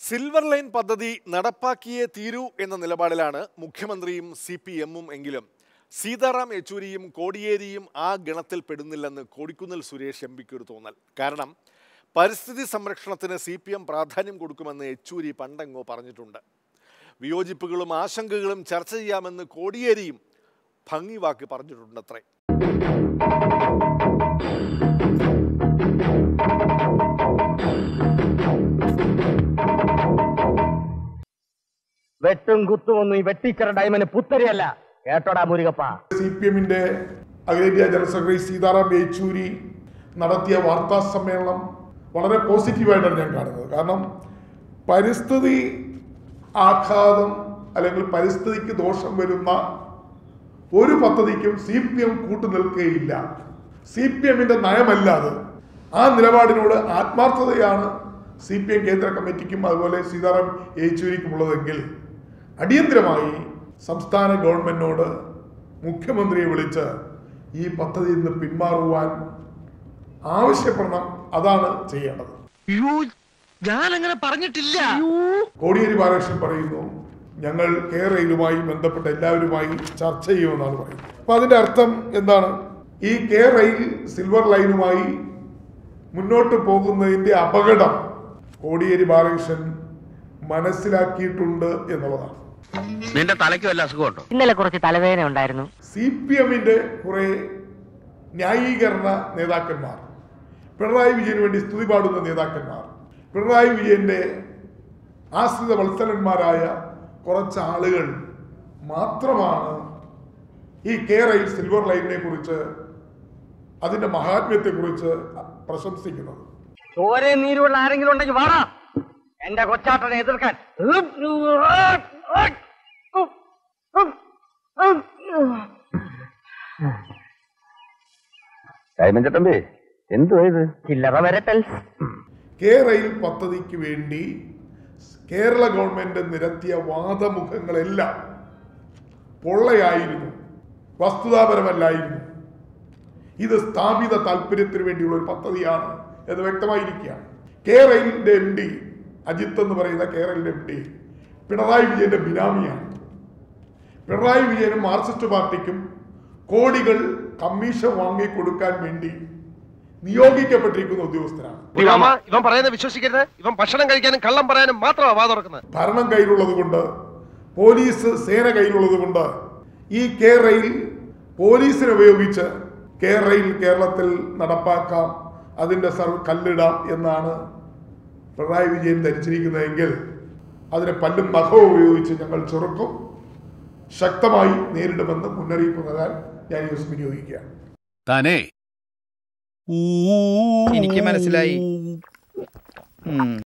silver line പദ്ധതി നടപ്പാക്കിയേ തീരൂ എന്ന നിലപാടിലാണ് മുഖ്യമന്ത്രിയും സി പി എമ്മും എങ്കിലും സീതാറാം യെച്ചൂരിയും കോടിയേരിയും ആ ഗണത്തിൽ പെടുന്നില്ലെന്ന് കൊടിക്കുന്നിൽ സുരേഷ് എം പിക്ക് ഒരു തോന്നൽ കാരണം പരിസ്ഥിതി സംരക്ഷണത്തിന് സി പി എം പ്രാധാന്യം കൊടുക്കുമെന്ന് യെച്ചൂരി പണ്ടെങ്ങോ പറഞ്ഞിട്ടുണ്ട് വിയോജിപ്പുകളും ആശങ്കകളും ചർച്ച ചെയ്യാമെന്ന് കോടിയേരിയും ഭംഗി വാക്ക് പറഞ്ഞിട്ടുണ്ടത്രേ വെട്ടും കുത്തും ഒന്നും ഈ വെട്ടിക്കറ ഡൈമന് പുത്തരിയല്ല കേട്ടോടാ മുരുകപ്പ സി പി എമ്മിന്റെ അഖിലേന്ത്യാ ജനറൽ സെക്രട്ടറി സീതാറാം യെച്ചൂരി നടത്തിയ വാർത്താ സമ്മേളനം വളരെ പോസിറ്റീവായിട്ടാണ് ഞാൻ കാണുന്നത് കാരണം പരിസ്ഥിതി ആഘാതം അല്ലെങ്കിൽ പരിസ്ഥിതിക്ക് ദോഷം വരുന്ന ഒരു പദ്ധതിക്കും സി പി എം കൂട്ടുനിൽക്കുകയില്ല സി പി എമ്മിന്റെ നയമല്ലാതെ ആ നിലപാടിനോട് ആത്മാർത്ഥതയാണ് സി പി എം കേന്ദ്ര കമ്മിറ്റിക്കും അതുപോലെ സീതാറാം യെച്ചൂരിക്കും ഉള്ളതെങ്കിൽ അടിയന്തരമായി സംസ്ഥാന ഗവൺമെന്റിനോട് മുഖ്യമന്ത്രിയെ വിളിച്ച് ഈ പദ്ധതിയിൽ നിന്ന് പിന്മാറുവാൻ ആവശ്യപ്പെടണം അതാണ് ചെയ്യേണ്ടത് ഞാൻ അങ്ങനെ പറഞ്ഞിട്ടില്ല കോടിയേരി ബാലകൃഷ്ണൻ പറയുന്നു ഞങ്ങൾ കേരളയിലുമായി ബന്ധപ്പെട്ട എല്ലാവരുമായി ചർച്ച ചെയ്യുമെന്നാണ് പറയുന്നത് അപ്പൊ അതിന്റെ അർത്ഥം എന്താണ് ഈ കെ റെയിൽ സിൽവർ ലൈനുമായി മുന്നോട്ട് പോകുന്നതിന്റെ അപകടം കോടിയേരി ബാലകൃഷ്ണൻ മനസ്സിലാക്കിയിട്ടുണ്ട് എന്നുള്ളതാണ് നിന്റെ തലയ്ക്ക് വല്ല അസുഖമുണ്ടോ ഇന്നലെ കുറച്ച് തലവേദന ഉണ്ടായിരുന്നു സി പി എമ്മിന്റെ കുറെ ന്യായീകരണ നേതാക്കന്മാർ പിണറായി വിജയന് വേണ്ടി സ്തുതി പാടുന്ന നേതാക്കന്മാർ പിണറായി വിജയന്റെ ആശ്രിത വത്സലന്മാരായ കുറച്ച് ആളുകൾ മാത്രമാണ് ഈ കേരയിൽ സിൽവർ ലൈനിനെ കുറിച്ച് അതിന്റെ മഹാത്മ്യത്തെ കുറിച്ച് പ്രശംസിക്കുന്നത് ചോരയും നീരുള്ള ആരെങ്കിലും ഉണ്ടെങ്കിൽ വാടാ എന്റെ കൊച്ചാട്ടനെ എതിർക്കാൻ കൈമഞ്ചട്ടമ്പി എന്തുവാ ഇത് ചില്ലറ വരട്ടൽ കെ റെയിൽ പദ്ധതിക്ക് വേണ്ടി കേരള ഗവൺമെന്റ് നിരത്തിയ വാദമുഖങ്ങളെല്ലാം പൊള്ളയായിരുന്നു വസ്തുതാപരമല്ലായിരുന്നു ഇത് സ്ഥാപിത താല്പര്യത്തിന് വേണ്ടിയുള്ള ഒരു പദ്ധതിയാണ് എന്ന് വ്യക്തമായിരിക്കുകയാണ് കെ റെയിലിന്റെ എം ഡി അജിത്ത് എന്ന് പറയുന്ന കെ റെയിലിന്റെ എം ഡി പിണറായി വിജയന്റെ ബിനാമിയാണ് പിണറായി വിജയനും മാർക്സിസ്റ്റ് പാർട്ടിക്കും കോടികൾ കമ്മീഷൻ വാങ്ങിക്കൊടുക്കാൻ വേണ്ടി നിയോഗിക്കപ്പെട്ടിരിക്കുന്ന ഉദ്യോഗസ്ഥനാണ് ഇവൻ പറയുന്നത് വിശ്വസിക്കരുത് ഇവൻ ഭക്ഷണം കഴിക്കാനും കള്ളം പറയാനും മാത്രമാണ് വാ തുറക്കുന്നത് ഭരണം കയ്യിലുള്ളത് കൊണ്ട് പോലീസ് സേന കയ്യിലുള്ളത് കൊണ്ട് ഈ കെ റെയിൽ പോലീസിനെ ഉപയോഗിച്ച് കെ റെയിൽ കേരളത്തിൽ നടപ്പാക്കാം അതിന്റെ സർ കല്ലിടാം എന്നാണ് പിണറായി വിജയൻ ധരിച്ചിരിക്കുന്നതെങ്കിൽ അതിനെ പല്ലും നഖവും ഉപയോഗിച്ച് ഞങ്ങൾ ചെറുക്കും ശക്തമായി നേരിടുമെന്ന് മുന്നറിയിപ്പ് നൽകാൻ ഞാൻ ന്യൂസ് വിനിയോഗിക്കുകയാണ് താനേ എനിക്ക് മനസ്സിലായി